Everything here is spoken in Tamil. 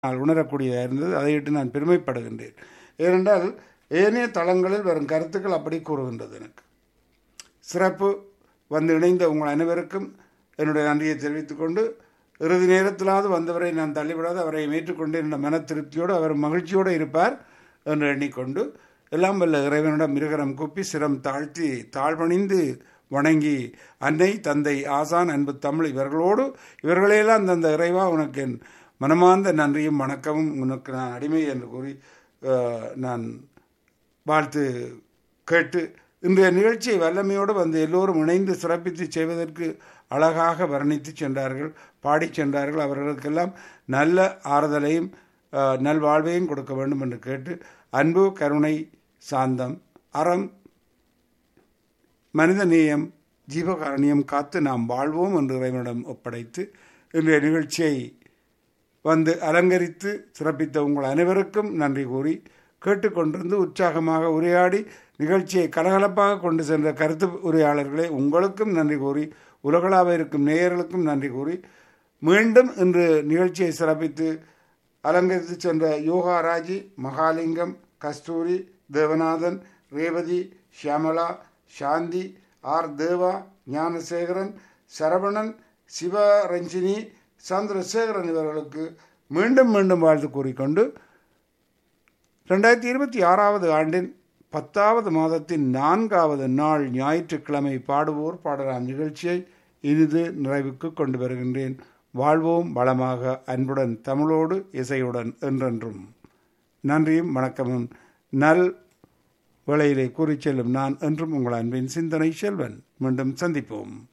நான் உணரக்கூடியதாக இருந்தது அதையிட்டு நான் பெருமைப்படுகின்றேன் ஏனென்றால் ஏனைய தளங்களில் வரும் கருத்துக்கள் அப்படி கூறுகின்றது எனக்கு சிறப்பு வந்து இணைந்த உங்கள் அனைவருக்கும் என்னுடைய நன்றியை தெரிவித்துக் கொண்டு இறுதி நேரத்திலாவது வந்தவரை நான் தள்ளிவிடாது அவரை ஏற்றுக்கொண்டு என்ற மன திருப்தியோடு அவர் மகிழ்ச்சியோடு இருப்பார் என்று எண்ணிக்கொண்டு எல்லாம் வல்ல இறைவனிடம் மிருகரம் கூப்பி சிரம் தாழ்த்தி தாழ்வணிந்து வணங்கி அன்னை தந்தை ஆசான் அன்பு தமிழ் இவர்களோடு இவர்களையெல்லாம் தந்த இறைவா உனக்கு என் மனமார்ந்த நன்றியும் வணக்கமும் உனக்கு நான் அடிமை என்று கூறி அஹ், நான் வாழ்த்து கேட்டு இன்றைய நிகழ்ச்சியை வல்லமையோடு வந்து எல்லோரும் இணைந்து சிறப்பித்து செய்வதற்கு அழகாக வர்ணித்து சென்றார்கள் பாடிச் சென்றார்கள் அவர்களுக்கெல்லாம் நல்ல ஆறுதலையும் அஹ், நல்வாழ்வையும் கொடுக்க வேண்டும் என்று கேட்டு அன்பு கருணை சாந்தம் அறம் மனித நேயம் ஜீவகாரணியம் காத்து நாம் வாழ்வோம் என்று இறைவனிடம் ஒப்படைத்து இன்றைய நிகழ்ச்சியை வந்து அலங்கரித்து சிறப்பித்த உங்கள் அனைவருக்கும் நன்றி கூறி கேட்டுக்கொண்டிருந்து உற்சாகமாக உரையாடி நிகழ்ச்சியை கலகலப்பாக கொண்டு சென்ற கருத்து உரையாளர்களே உங்களுக்கும் நன்றி கூறி உலகளாவ இருக்கும் நேயர்களுக்கும் நன்றி கூறி மீண்டும் இன்று நிகழ்ச்சியை சிறப்பித்து அலங்கரித்து சென்ற யோகாராஜி மகாலிங்கம் கஸ்தூரி தேவநாதன் ரேவதி ஷியாமலா சாந்தி ஆர் தேவா ஞானசேகரன் சரவணன் சிவரஞ்சினி சந்திரசேகரன் இவர்களுக்கு மீண்டும் மீண்டும் வாழ்த்து கூறிக்கொண்டு ரெண்டாயிரத்தி இருபத்தி ஆறாவது ஆண்டின் பத்தாவது மாதத்தின் நான்காவது நாள் ஞாயிற்றுக்கிழமை பாடுவோர் பாடலாம் நிகழ்ச்சியை இனிது நிறைவுக்கு கொண்டு வருகின்றேன் வாழ்வோம் வளமாக அன்புடன் தமிழோடு இசையுடன் என்றென்றும் நன்றியும் வணக்கமும் நல் வேளையிலே கூறிச் செல்லும் நான் என்றும் உங்கள் அன்பின் சிந்தனை செல்வன் மீண்டும் சந்திப்போம்